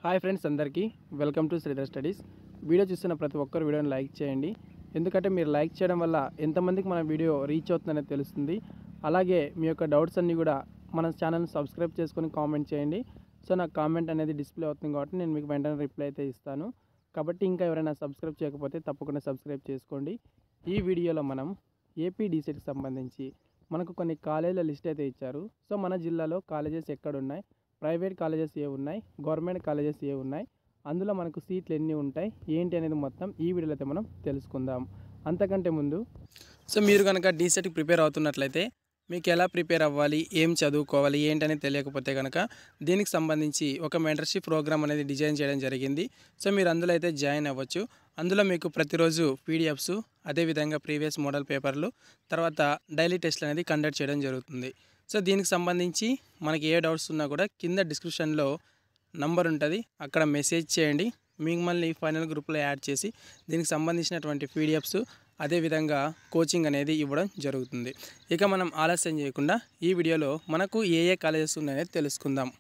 hi friends అందరికీ welcome to Sridhar studies video చూస్తున్న ప్రతి ఒక్కరు వీడియోని లైక్ చేయండి ఎందుకంటే మీరు లైక్ చేయడం వల్ల ఎంతమందికి మన వీడియో రీచ్ అవుతుందనేది తెలుస్తుంది అలాగే మీ యొక్క డౌట్స్ అన్నీ కూడా మన ఛానల్ని సబ్స్క్రైబ్ చేసుకొని కామెంట్ చేయండి సో నాకు కామెంట్ అనేది డిస్ప్లే అవుతుంది కాబట్టి నేను మీకు వెంటనే రిప్లై అయితే ఇస్తాను కాబట్టి ఇంకా ఎవరైనా సబ్స్క్రైబ్ చేయకపోతే తప్పకుండా సబ్స్క్రైబ్ చేసుకోండి ఈ వీడియోలో మనం ఏపీ డీసెట్కి సంబంధించి మనకు కొన్ని కాలేజీల లిస్ట్ అయితే ఇచ్చారు సో మన జిల్లాలో కాలేజెస్ ఎక్కడ ఉన్నాయి ప్రైవేట్ కాలేజెస్ ఏ ఉన్నాయి గవర్నమెంట్ కాలేజెస్ ఏ ఉన్నాయి అందులో మనకు సీట్లు ఎన్ని ఉంటాయి ఏంటి అనేది మొత్తం ఈ వీడియోలో అయితే మనం తెలుసుకుందాం అంతకంటే ముందు సో మీరు కనుక డీసెట్కి ప్రిపేర్ అవుతున్నట్లయితే మీకు ఎలా ప్రిపేర్ అవ్వాలి ఏం చదువుకోవాలి ఏంటని తెలియకపోతే కనుక దీనికి సంబంధించి ఒక మెంటర్షిప్ ప్రోగ్రామ్ అనేది డిజైన్ చేయడం జరిగింది సో మీరు అందులో అయితే జాయిన్ అవ్వచ్చు అందులో మీకు ప్రతిరోజు పీడిఎఫ్స్ అదేవిధంగా ప్రీవియస్ మోడల్ పేపర్లు తర్వాత డైలీ టెస్ట్లు అనేది కండక్ట్ చేయడం జరుగుతుంది సో దీనికి సంబంధించి మనకి ఏ డౌట్స్ ఉన్నా కూడా కింద డిస్క్రిప్షన్లో నంబర్ ఉంటుంది అక్కడ మెసేజ్ చేయండి మిమ్మల్ని ఫైనల్ గ్రూప్లో యాడ్ చేసి దీనికి సంబంధించినటువంటి పీడిఎఫ్స్ అదేవిధంగా కోచింగ్ అనేది ఇవ్వడం జరుగుతుంది ఇక మనం ఆలస్యం చేయకుండా ఈ వీడియోలో మనకు ఏ ఏ కాలేజెస్ ఉన్నాయనేది తెలుసుకుందాం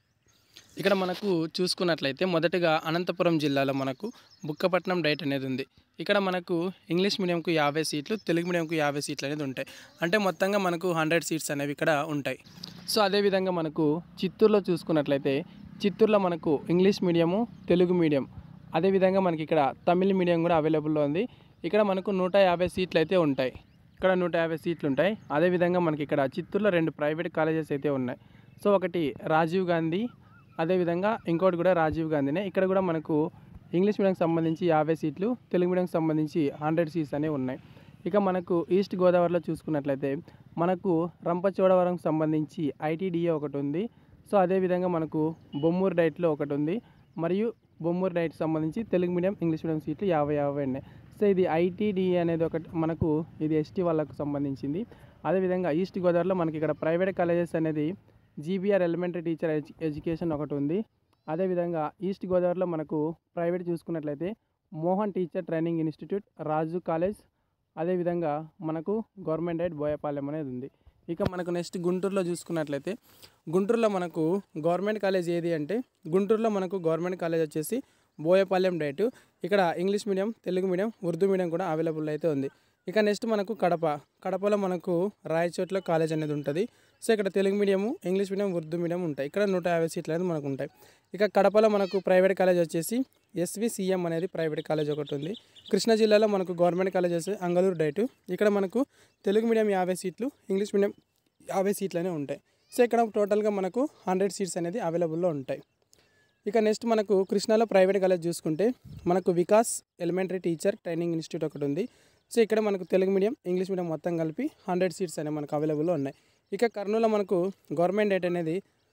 ఇక్కడ మనకు చూసుకున్నట్లయితే మొదటగా అనంతపురం జిల్లాలో మనకు బుక్కపట్నం డైట్ అనేది ఉంది ఇక్కడ మనకు ఇంగ్లీష్ మీడియంకు యాభై సీట్లు తెలుగు మీడియంకు యాభై సీట్లు అనేది ఉంటాయి అంటే మొత్తంగా మనకు హండ్రెడ్ సీట్స్ అనేవి ఇక్కడ ఉంటాయి సో అదేవిధంగా మనకు చిత్తూరులో చూసుకున్నట్లయితే చిత్తూరులో మనకు ఇంగ్లీష్ మీడియము తెలుగు మీడియం అదేవిధంగా మనకి ఇక్కడ తమిళ మీడియం కూడా అవైలబుల్లో ఉంది ఇక్కడ మనకు నూట యాభై సీట్లు అయితే ఉంటాయి ఇక్కడ నూట యాభై సీట్లు ఉంటాయి అదేవిధంగా మనకి ఇక్కడ చిత్తూరులో రెండు ప్రైవేట్ కాలేజెస్ అయితే ఉన్నాయి సో ఒకటి రాజీవ్ గాంధీ అదేవిధంగా ఇంకోటి కూడా రాజీవ్ గాంధీనే ఇక్కడ కూడా మనకు ఇంగ్లీష్ మీడియంకి సంబంధించి యాభై సీట్లు తెలుగు మీడియంకి సంబంధించి హండ్రెడ్ సీట్స్ అనేవి ఉన్నాయి ఇక మనకు ఈస్ట్ గోదావరిలో చూసుకున్నట్లయితే మనకు రంపచోడవరంకి సంబంధించి ఐటీడీఏ ఒకటి ఉంది సో అదేవిధంగా మనకు బొమ్మూరు డైట్లో ఒకటి ఉంది మరియు బొమ్మూరు డైట్ సంబంధించి తెలుగు మీడియం ఇంగ్లీష్ మీడియం సీట్లు యాభై యాభై ఉన్నాయి సో ఇది ఐటీడీఏ అనేది ఒకటి మనకు ఇది ఎస్టీ వాళ్ళకు సంబంధించింది అదేవిధంగా ఈస్ట్ గోదావరిలో మనకి ఇక్కడ ప్రైవేట్ కాలేజెస్ అనేది GBR elementary teacher edu education ఒకటి ఉంది అదేవిధంగా ఈస్ట్ గోదావరిలో మనకు ప్రైవేట్ చూసుకున్నట్లయితే Mohan teacher training institute Raju college అదేవిధంగా మనకు గవర్నమెంట్ ఎయిడ్ బోయపాలెం అనేది ఉంది ఇక మనకు నెక్స్ట్ గుంటూరులో చూసుకున్నట్లయితే గుంటూరులో మనకు గవర్నమెంట్ కాలేజ్ ఏది అంటే గుంటూరులో మనకు గవర్నమెంట్ కాలేజ్ వచ్చేసి బోయపాలెం డైట్ ఇక్కడ English medium Telugu medium Urdu medium కూడా అవైలబుల్ అయితే ఉంది ఇక నెక్స్ట్ మనకు కడప కడపలో మనకు రాయచోట్లో కాలేజ్ అనేది ఉంటుంది సో ఇక్కడ Telugu medium English medium Urdu medium ఉంటాయి ఇక్కడ నూట యాభై సీట్లు అనేది మనకు ఉంటాయి ఇక కడపలో మనకు ప్రైవేట్ కాలేజ్ వచ్చేసి ఎస్విసిఎం అనేది ప్రైవేట్ కాలేజ్ ఒకటి ఉంది కృష్ణా జిల్లాలో మనకు గవర్నమెంట్ కాలేజ్ వచ్చేసి అంగళూరు డైట్ ఇక్కడ మనకు తెలుగు మీడియం యాభై సీట్లు ఇంగ్లీష్ మీడియం యాభై సీట్లు అనేవి ఉంటాయి సో ఇక్కడ టోటల్గా మనకు హండ్రెడ్ సీట్స్ అనేది అవైలబుల్లో ఉంటాయి ఇక నెక్స్ట్ మనకు కృష్ణాలో ప్రైవేట్ కాలేజ్ చూసుకుంటే మనకు Vikas elementary teacher training institute ఒకటి ఉంది సో ఇక్కడ మనకు తెలుగు మీడియం ఇంగ్లీష్ మీడియం మొత్తం కలిపి హండ్రెడ్ సీట్స్ అనేవి మనకు అవైలబుల్లో ఉన్నాయి ఇక కర్నూలులో మనకు గవర్నమెంట్ డేట్ అనేది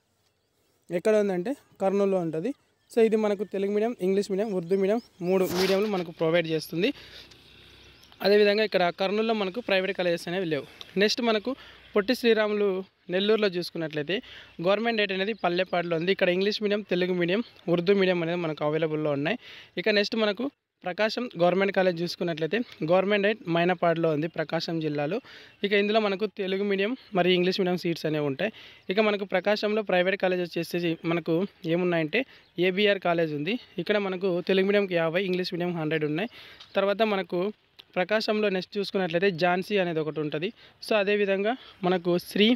ఎక్కడ ఉందంటే కర్నూలులో ఉంటుంది సో ఇది మనకు Telugu medium English medium Urdu medium మూడు మీడియంలు మనకు ప్రొవైడ్ చేస్తుంది అదేవిధంగా ఇక్కడ కర్నూలులో మనకు ప్రైవేట్ కాలేజెస్ అనేవి లేవు నెక్స్ట్ మనకు పొట్టి శ్రీరాములు నెల్లూరులో చూసుకున్నట్లయితే గవర్నమెంట్ డేట్ అనేది పల్లెపాడులో ఉంది ఇక్కడ English medium Telugu medium Urdu medium అనేది మనకు అవైలబుల్లో ఉన్నాయి ఇక నెక్స్ట్ మనకు ప్రకాశం గవర్నమెంట్ కాలేజ్ చూసుకున్నట్లయితే గవర్నమెంట్ డైట్ మైనపాడులో ఉంది ప్రకాశం జిల్లాలో ఇక ఇందులో మనకు తెలుగు మీడియం మరియు ఇంగ్లీష్ మీడియం సీట్స్ అనేవి ఉంటాయి ఇక మనకు ప్రకాశంలో ప్రైవేట్ కాలేజ్ వచ్చేసి మనకు ఏమున్నాయంటే ఏబిఆర్ కాలేజ్ ఉంది ఇక్కడ మనకు తెలుగు మీడియంకి యాభై ఇంగ్లీష్ మీడియం హండ్రెడ్ ఉన్నాయి తర్వాత మనకు ప్రకాశంలో నెక్స్ట్ చూసుకున్నట్లయితే ఝాన్సీ అనేది ఒకటి ఉంటుంది సో అదేవిధంగా మనకు శ్రీ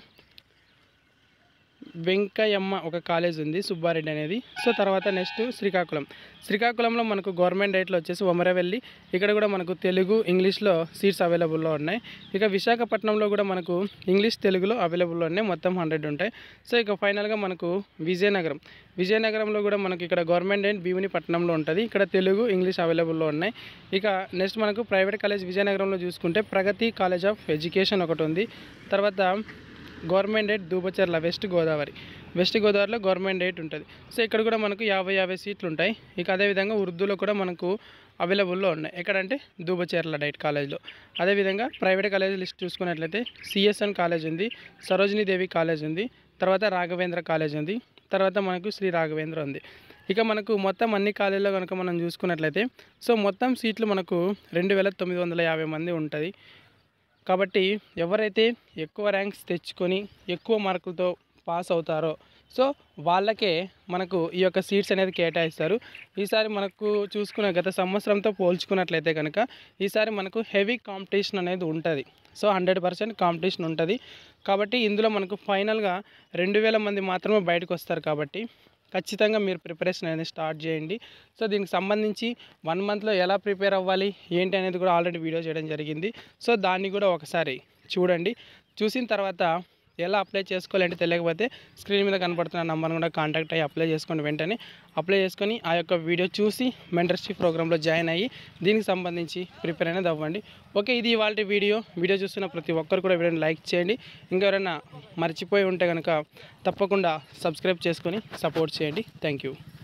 వెంకయ్యమ్మ ఒక కాలేజ్ ఉంది సుబ్బారెడ్డి అనేది సో తర్వాత నెక్స్ట్ శ్రీకాకుళం శ్రీకాకుళంలో మనకు గవర్నమెంట్ డైట్లో వచ్చేసి ఒమరవెల్లి ఇక్కడ కూడా మనకు తెలుగు ఇంగ్లీష్లో సీట్స్ అవైలబుల్లో ఉన్నాయి ఇక విశాఖపట్నంలో కూడా మనకు ఇంగ్లీష్ తెలుగులో అవైలబుల్లో ఉన్నాయి మొత్తం హండ్రెడ్ ఉంటాయి సో ఇక ఫైనల్గా మనకు విజయనగరం విజయనగరంలో కూడా మనకి ఇక్కడ గవర్నమెంట్ అండ్ భీముని పట్టణంలో ఉంటుంది ఇక్కడ తెలుగు ఇంగ్లీష్ అవైలబుల్లో ఉన్నాయి ఇక నెక్స్ట్ మనకు ప్రైవేట్ కాలేజ్ విజయనగరంలో చూసుకుంటే ప్రగతి కాలేజ్ ఆఫ్ ఎడ్యుకేషన్ ఒకటి ఉంది తర్వాత government DIET Dubacherla west Godavari west గోదావరిలో గవర్నమెంట్ డేట్ ఉంటుంది సో ఇక్కడ కూడా మనకు యాభై యాభై సీట్లు ఉంటాయి ఇక అదేవిధంగా ఉర్దూలో కూడా మనకు అవైలబుల్లో ఉన్నాయి ఎక్కడంటే దూబచేర్ల డైట్ కాలేజ్లో అదేవిధంగా ప్రైవేట్ కాలేజ్ లిస్ట్ చూసుకున్నట్లయితే సిఎస్ఎన్ కాలేజ్ ఉంది సరోజినీ దేవి కాలేజ్ ఉంది తర్వాత రాఘవేంద్ర కాలేజ్ ఉంది తర్వాత మనకు శ్రీ రాఘవేంద్ర ఉంది ఇక మనకు మొత్తం అన్ని కాలేజీలో కనుక మనం చూసుకున్నట్లయితే సో మొత్తం సీట్లు మనకు రెండు వేల తొమ్మిది వందల యాభై మంది ఉంటుంది కాబట్టి ఎవరైతే ఎక్కువ ర్యాంక్స్ తెచ్చుకొని ఎక్కువ మార్కులతో పాస్ అవుతారో సో వాళ్ళకే మనకు ఈ యొక్క సీట్స్ అనేది కేటాయిస్తారు ఈసారి మనకు చూసుకున్న గత సంవత్సరంతో పోల్చుకున్నట్లయితే కనుక ఈసారి మనకు హెవీ కాంపిటీషన్ అనేది ఉంటుంది సో హండ్రెడ్ పర్సెంట్ కాంపిటీషన్ ఉంటుంది కాబట్టి ఇందులో మనకు ఫైనల్గా రెండు వేల మంది మాత్రమే బయటకు వస్తారు కాబట్టి ఖచ్చితంగా మీరు ప్రిపరేషన్ అనేది స్టార్ట్ చేయండి సో దీనికి సంబంధించి వన్ మంత్లో ఎలా ప్రిపేర్ అవ్వాలి ఏంటి అనేది కూడా ఆల్రెడీ వీడియో చేయడం జరిగింది సో దాన్ని కూడా ఒకసారి చూడండి చూసిన తర్వాత ఎలా అప్లై చేసుకోవాలంటే తెలియకపోతే స్క్రీన్ మీద కనపడుతున్న నంబర్ని కూడా కాంటాక్ట్ అయ్యి అప్లై చేసుకోండి వెంటనే అప్లై చేసుకొని ఆ యొక్క వీడియో చూసి మెంటర్షిప్ ప్రోగ్రాంలో జాయిన్ అయ్యి దీనికి సంబంధించి ప్రిపేర్ అనేది అవ్వండి ఓకే ఇది ఇవాళ వీడియో వీడియో చూస్తున్న ప్రతి ఒక్కరు కూడా వీడియోని లైక్ చేయండి ఇంకెవరైనా మర్చిపోయి ఉంటే కనుక తప్పకుండా సబ్స్క్రైబ్ చేసుకొని సపోర్ట్ చేయండి థ్యాంక్ యూ